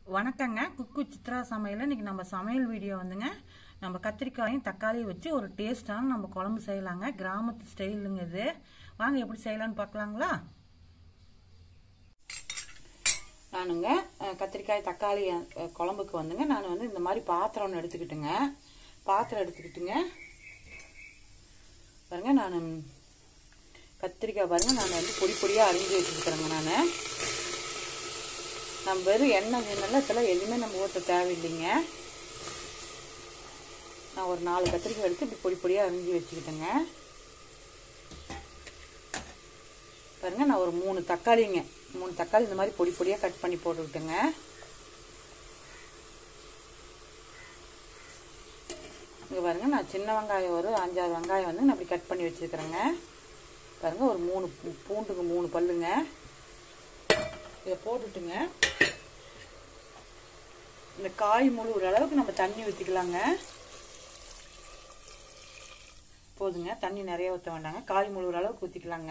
வணக்கங்க குக்கு சித்ரா சமையல் இன்னைக்கு நம்ம சமையல் வீடியோ வந்துங்க நம்ம கத்திரிக்காயும் தக்காளியும் வச்சு ஒரு டேஸ்டான நம்ம குழம்பு செய்யலாங்க கிராமத்து ஸ்டைலுங்க இது வாங்க எப்படி செய்யலாம்னு பார்க்கலாங்களா நானுங்க அஹ், கத்திரிக்காய் தக்காளி அஹ், குழம்புக்கு வந்துங்க நான் வந்து இந்த மாதிரி பாத்திரம் ஒன்று எடுத்துக்கிட்டுங்க பாத்திரம் எடுத்துக்கிட்டுங்க பாருங்க நான் கத்திரிக்காய் பாருங்க நான் வந்து பொடி பொடியாக அரிஞ்சு வச்சுருக்கிறேங்க நான் நம்ம வெறும் எண்ணெய் கிண்ணெல்லாம் இப்போல்லாம் எதுவுமே நம்ம ஊற்ற தேவையில்லைங்க நான் ஒரு நாலு கத்திரிக்காய் எடுத்து இப்படி பொடி பொடியாக அரிஞ்சு வச்சுக்கிட்டேங்க பாருங்க நான் ஒரு மூணு தக்காளிங்க மூணு தக்காளி இந்த மாதிரி பொடி பொடியாக கட் பண்ணி போட்டுக்கிட்டேங்க இங்கே பாருங்க நான் சின்ன வெங்காயம் ஒரு அஞ்சாறு வெங்காயம் வந்து நான் அப்படி கட் பண்ணி வச்சுருக்கிறேங்க பாருங்க ஒரு மூணு பூ- பூண்டுக்கு மூணு பல்லுங்க இதை போட்டுட்டுங்க இந்த காய் முழுகிற அளவுக்கு நம்ம தண்ணி ஊற்றிக்கலாங்க போதுங்க தண்ணி நிறைய ஊற்ற வேண்டாங்க காய் முழுகிற அளவுக்கு ஊற்றிக்கலாங்க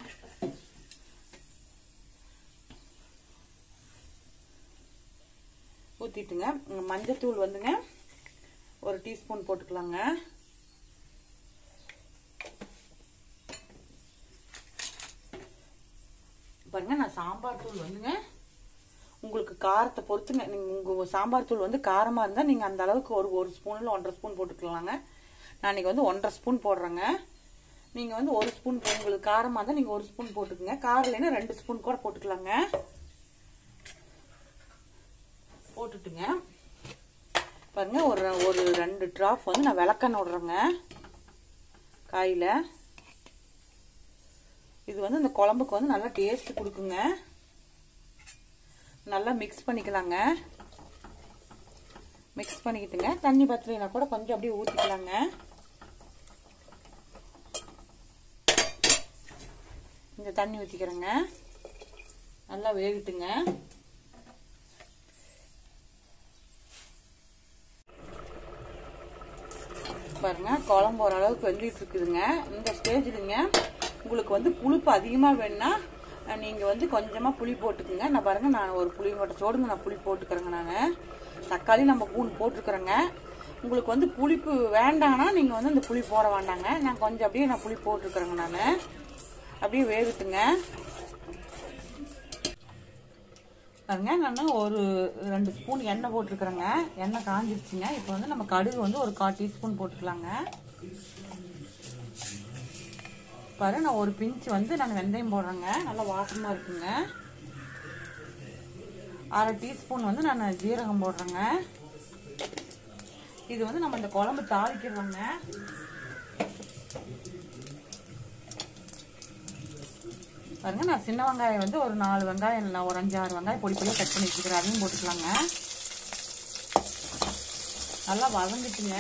ஊற்றிட்டுங்க மஞ்சத்தூள் வந்துங்க ஒரு டீஸ்பூன் போட்டுக்கலாங்க பாருங்க நான் சாம்பார் தூள் வந்துங்க உங்களுக்கு காரத்தை பொறுத்துங்க நீங்கள் உங்கள் சாம்பார் தூள் வந்து காரமாக இருந்தால் நீங்கள் அந்த அளவுக்கு ஒரு ஒரு ஸ்பூன் இல்லை ஒன்றரை ஸ்பூன் போட்டுக்கலாங்க நான் இன்னைக்கு வந்து ஒன்றரை ஸ்பூன் போடுறேங்க நீங்கள் வந்து ஒரு ஸ்பூன் போ- உங்களுக்கு காரமாக இருந்தால் நீங்கள் ஒரு ஸ்பூன் போட்டுக்கோங்க காரம் இல்லைன்னா ரெண்டு ஸ்பூன் கூட போட்டுக்கலாங்க போட்டுட்டுங்க பாருங்க ஒரு ஒரு ரெண்டு ட்ராப் வந்து நான் விளக்கெண்ணெய் விடுறேங்க காயில் இது வந்து இந்த குழம்புக்கு வந்து நல்லா டேஸ்ட் கொடுக்குங்க நல்லா மிக்ஸ் பண்ணிக்கலாங்க மிக்ஸ் பண்ணிக்கிட்டுங்க தண்ணி பத்தலைனா கூட கொஞ்சம் அப்படியே ஊற்றிக்கலாங்க இந்த தண்ணி ஊற்றிக்கிறேங்க நல்லா வேகட்டுங்க பாருங்க குழம்பு ஓரளவுக்கு வெந்துட்டு இருக்குதுங்க இந்த ஸ்டேஜ்லுங்க உங்களுக்கு வந்து புளிப்பு அதிகமாக வேணும்னா அஹ், நீங்க வந்து கொஞ்சமா புளி போட்டுக்குங்க நான் பாருங்க நான் ஒரு புளி கொட்டை சோடுங்க நான் புளி போட்டுக்கிறேங்க நான் தக்காளி நம்ம பூண்டு போட்டுருக்குறேங்க உங்களுக்கு வந்து புளிப்பு வேண்டாங்கன்னா நீங்க வந்து இந்த புளி போட வேண்டாங்க நான் கொஞ்சம் அப்படியே நான் புளி போட்டுருக்குறேங்க நான் அப்படியே வேகட்டுங்க பாருங்க நான் ஒரு ரெண்டு ஸ்பூன் எண்ணெய் போட்டிருக்கிறேங்க எண்ணெய் காஞ்சிருச்சுங்க இப்போ வந்து நம்ம கடுகு வந்து ஒரு கால் டீஸ்பூன் போட்டுக்கலாங்க பாரு நான் ஒரு பிஞ்ச் வந்து நான் வெந்தயம் போடுறேங்க நல்லா வாசமாக இருக்குங்க அரை டீஸ்பூன் வந்து நான் ஜீரகம் போடுறேங்க இது வந்து நம்ம இந்த குழம்பு தாளிக்கிறோங்க பாருங்க நான் சின்ன வெங்காயம் வந்து ஒரு நாலு வெங்காயம் இல்லை ஒரு அஞ்சு ஆறு வெங்காயம் பொடி பொடியாக கட் பண்ணி வச்சுக்கிறேன் அதையும் போட்டுக்கலாங்க நல்லா வதங்கிட்டுங்க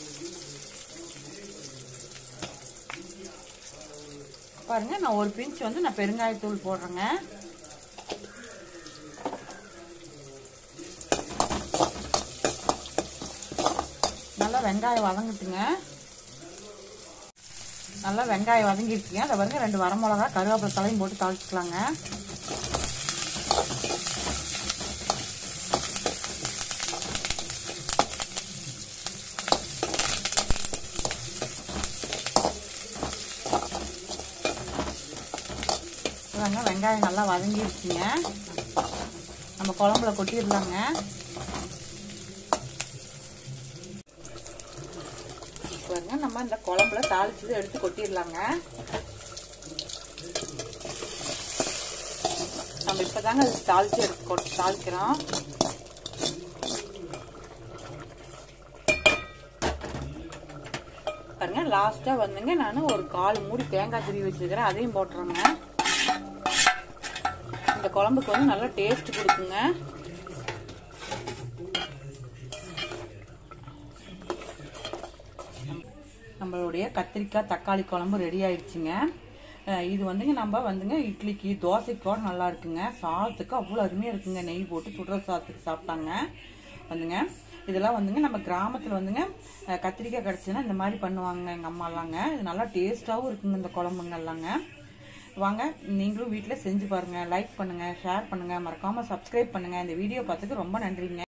பாருங்க நான் ஒரு பிஞ்ச் வந்து நான் பெருங்காயத்தூள் போடுறேங்க நல்லா வெங்காயம் வதங்கிட்டுங்க நல்லா வெங்காயம் வதங்கிடுச்சுங்க அதை பாருங்க ரெண்டு வரமிளகா கருவேப்பிலை தலையும் போட்டு தாளிச்சுக்கலாங்க இதாங்க வெங்காயம் நல்லா வதங்கிடுச்சுங்க நம்ம குழம்புல கொட்டிடலாங்க பாருங்க நம்ம இந்த குழம்புல தாளிச்சது எடுத்து கொட்டிடலாங்க நம்ம இப்பதாங்க அது தாளிச்சு எடுத்து கொட் தாளிக்கிறோம் பாருங்க லாஸ்டா வந்துங்க நான் ஒரு கால் மூடி தேங்காய் துருவி வச்சிருக்கிறேன் அதையும் போட்டுறேங்க இந்த குழம்புக்கு வந்து நல்லா டேஸ்ட் கொடுக்குங்க நம்மளுடைய கத்திரிக்காய் தக்காளி குழம்பு ரெடி ஆயிடுச்சுங்க அஹ் இது வந்துங்க நம்ம வந்துங்க இட்லிக்கு தோசைக்கு கூட நல்லா இருக்குங்க சாதத்துக்கு அவ்வளோ அருமையாக இருக்குங்க நெய் போட்டு சுடுற சாதத்துக்கு சாப்பிட்டாங்க வந்துங்க இதெல்லாம் வந்துங்க நம்ம கிராமத்தில் வந்துங்க அஹ் கத்திரிக்காய் கிடச்சுன்னா இந்த மாதிரி பண்ணுவாங்க எங்கள் அம்மாலாங்க இது நல்லா டேஸ்ட்டாகவும் இருக்குங்க இந்த குழம்புங்க எல்லாங்க வாங்க நீங்களும் வீட்டில் செஞ்சு பாருங்க லைக் பண்ணுங்க ஷேர் பண்ணுங்க மறக்காம சப்ஸ்கிரைப் பண்ணுங்க இந்த வீடியோ பார்த்துக்கு ரொம்ப நன்றிங்க